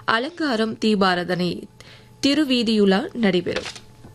அலங்காரம் தீபாரதனை திருவீதியுலா நடைபெறும்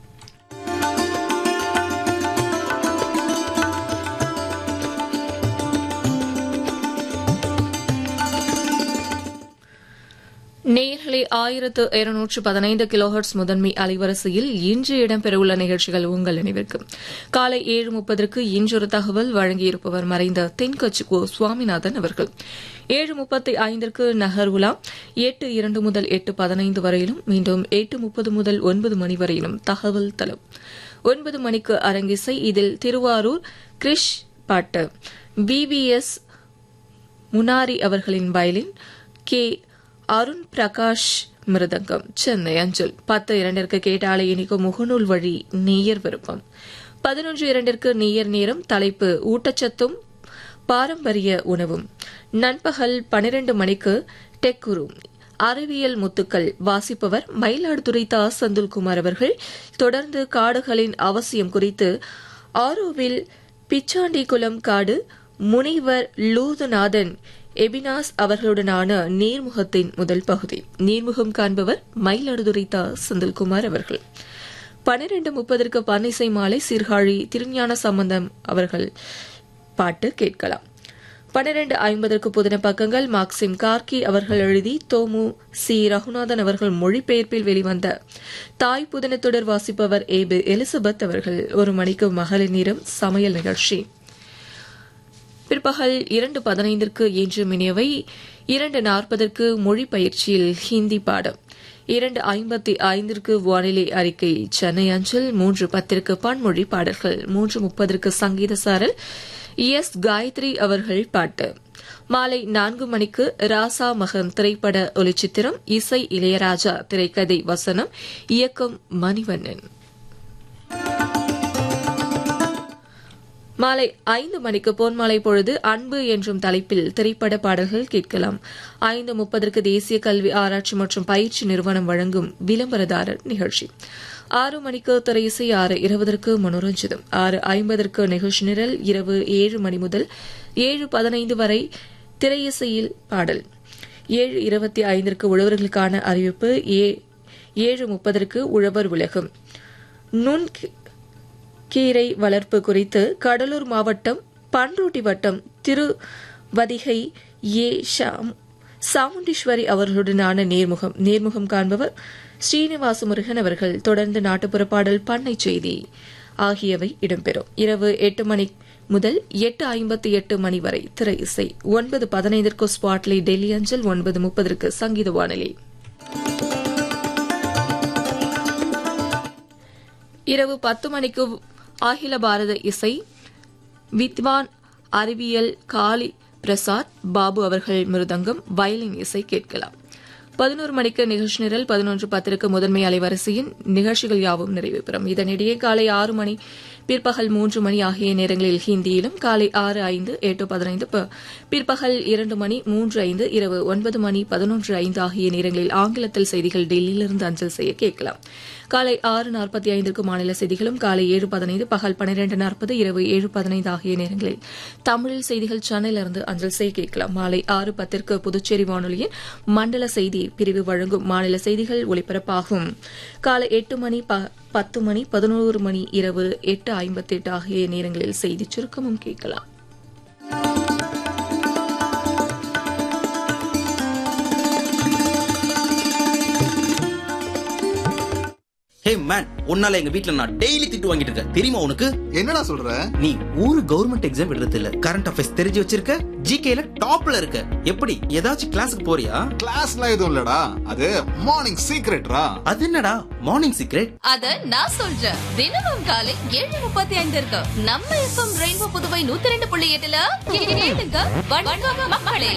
நேர்களை ஆயிரத்து இருநூற்று பதினைந்து கிலோஹர்ட்ஸ் முதன்மை அலைவரிசையில் இன்று இடம்பெறவுள்ள நிகழ்ச்சிகள் உங்கள் நினைவிற்கு காலை ஏழு முப்பதற்கு இன்றொரு தகவல் வழங்கியிருப்பவர் மறைந்த தென்கட்சி கோ சுவாமிநாதன் அவர்கள் ஏழு முப்பத்தி ஐந்திற்கு நகர் உலா எட்டு இரண்டு முதல் எட்டு பதினைந்து வரையிலும் மீண்டும் எட்டு முப்பது முதல் ஒன்பது மணி வரையிலும் தகவல் தளம் ஒன்பது மணிக்கு அரங்கிசை இதில் திருவாரூர் கிரிஷ் பாட்டு பிபிஎஸ் முனாரி அவர்களின் வயலின் கே அருண் பிரகாஷ் மிருதங்கம் சென்னை அஞ்சல் பத்து இரண்டிற்கு கேட்டாலை இனிக்கும் முகநூல் வழி நேயர் விருப்பம் பதினொன்று இரண்டிற்கு நேயர் நேரம் தலைப்பு ஊட்டச்சத்தும் பாரம்பரிய உணவும் நண்பகல் பனிரண்டு மணிக்கு டெக்குரு அறிவியல் முத்துக்கள் வாசிப்பவர் மயிலாடுதுறை தா செந்தில்குமார் அவர்கள் தொடர்ந்து காடுகளின் அவசியம் குறித்து ஆரோவில் பிச்சாண்டிகுளம் காடு முனைவர் லூதுநாதன் எபினாஸ் அவர்களுடனான நேர்முகத்தின் முதல் பகுதி நேர்முகம் காண்பவர் மயிலாடுதுறை தா செந்தில்குமார் அவர்கள் பனிரெண்டு முப்பதற்கு பன்னிசை மாலை சீர்காழி திருஞான சம்பந்தம் அவர்கள் பாட்டு கேட்கலாம் பன்னிரண்டு ஐம்பதற்கு புதின பக்கங்கள் மார்க்சிம் கார்கி அவர்கள் எழுதி தோமு சி ரகுநாதன் அவர்கள் மொழிபெயர்ப்பில் வெளிவந்த தாய் புதின தொடர் வாசிப்பவர் ஏ பி எலிசபெத் அவர்கள் ஒரு மணிக்கு மகளிர் நேரம் சமையல் நிகழ்ச்சி பிற்பகல் இரண்டு பதினைந்திற்கு இன்று மினியவை இரண்டு நாற்பதற்கு மொழி பயிற்சியில் ஹிந்தி பாடம் இரண்டு ஐம்பத்தி ஐந்திற்கு வானிலை அறிக்கை சென்னை அஞ்சல் மூன்று பத்திற்கு பன்மொழி பாடல்கள் மூன்று முப்பதற்கு சங்கீத சாரல் எஸ் காயத்ரி அவர்கள் பாட்டு மாலை நான்கு மணிக்கு ராசா மகன் திரைப்பட ஒளிச்சித்திரம் இசை இளையராஜா திரைக்கதை வசனம் இயக்கம் மணிவண்ணன் மாலை ஐந்து மணிக்கு பொன்மாலை பொழுது அன்பு என்றும் தலைப்பில் திரைப்பட பாடல்கள் கேட்கலாம் ஐந்து முப்பதற்கு தேசிய கல்வி ஆராய்ச்சி மற்றும் பயிற்சி நிறுவனம் வழங்கும் விளம்பரதாரர் நிகழ்ச்சி ஆறு மணிக்கு திரையிசை ஆறு இருபதற்கு மனோரஞ்சிதம் ஆறு ஐம்பதற்கு நிகழ்ச்சி நிரல் இரவு ஏழு மணி முதல் ஏழு பதினைந்து வரை திரையிசையில் பாடல் ஏழு இருபத்தி ஐந்திற்கு உழவர்களுக்கான அறிவிப்பு ஏழு முப்பதற்கு உழவர் உலகம் நுண் கீரை வளர்ப்பு குறித்து கடலூர் மாவட்டம் பன்ருட்டி வட்டம் திருவதிகை ஏ சாமுண்டீஸ்வரி அவர்களுடனான நேர்முகம் நேர்முகம் காண்பவர் ஸ்ரீனிவாச முருகன் அவர்கள் தொடர்ந்து நாட்டுப்புற பாடல் பண்ணை செய்தி ஆகியவை இடம்பெறும் இரவு எட்டு மணி முதல் எட்டு ஐம்பத்தி எட்டு மணி வரை திரை இசை ஒன்பது பதினைந்திற்கு ஸ்பாட்லை டெல்லி அஞ்சல் ஒன்பது முப்பதற்கு சங்கீத வானொலி இரவு பத்து மணிக்கு அகில பாரத இசை வித்வான் அறிவியல் காளி பிரசாத் பாபு அவர்கள் மிருதங்கம் வயலின் இசை கேட்கலாம் பதினோரு மணிக்கு நிகழ்ச்சி நிரல் பதினொன்று பத்திற்கு முதன்மை அலைவரிசையின் நிகழ்ச்சிகள் யாவும் நிறைவு பெறும் இதனிடையே காலை ஆறு மணி பிற்பகல் மூன்று மணி ஆகிய நேரங்களில் ஹிந்தியிலும் காலை ஆறு ஐந்து எட்டு பதினைந்து பிற்பகல் இரண்டு மணி மூன்று ஐந்து இரவு ஒன்பது மணி பதினொன்று ஐந்து ஆகிய நேரங்களில் ஆங்கிலத்தில் செய்திகள் டெல்லியிலிருந்து அஞ்சல் செய்ய கேட்கலாம் காலை ஆறு நாற்பத்தி ஐந்திற்கு மாநில செய்திகளும் காலை ஏழு பதினைந்து பகல் பன்னிரண்டு நாற்பது இரவு ஏழு பதினைந்து ஆகிய நேரங்களில் தமிழில் செய்திகள் சென்னையிலிருந்து அஞ்சல் செய்ய கேட்கலாம் மாலை ஆறு பத்திற்கு புதுச்சேரி வானொலியின் மண்டல செய்தி பிரிவு வழங்கும் மாநில செய்திகள் ஒலிபரப்பாகும் காலை எட்டு மணி பத்து மணி பதினோரு மணி இரவு எட்டு ஐம்பத்தி எட்டு ஆகிய நேரங்களில் செய்தி சுருக்கமும் கேட்கலாம் ஹே மேன் உன்னால எங்க வீட்ல நான் டெய்லி திட்டு வாங்கிட்டு இருக்கேன் தெரியுமா உனக்கு என்னடா சொல்ற நீ ஒரு கவர்மெண்ட் எக்ஸாம் எழுதுறது இல்ல கரண்ட் அஃபேர்ஸ் தெரிஞ்சு வச்சிருக்க ஜிகேல டாப்ல இருக்க எப்படி ஏதாச்சும் கிளாஸுக்கு போறியா கிளாஸ்லாம் எதுவும் இல்லடா அது மார்னிங் சீக்ரெட்ரா அது என்னடா மார்னிங் சீக்ரெட் அத நான் சொல்றேன் தினமும் காலை ஏழு முப்பத்தி ஐந்து இருக்கு நம்ம எஃப்எம் ரெயின்போ புதுவை நூத்தி ரெண்டு புள்ளி எட்டுல கேளுங்க வணக்கம் மக்களே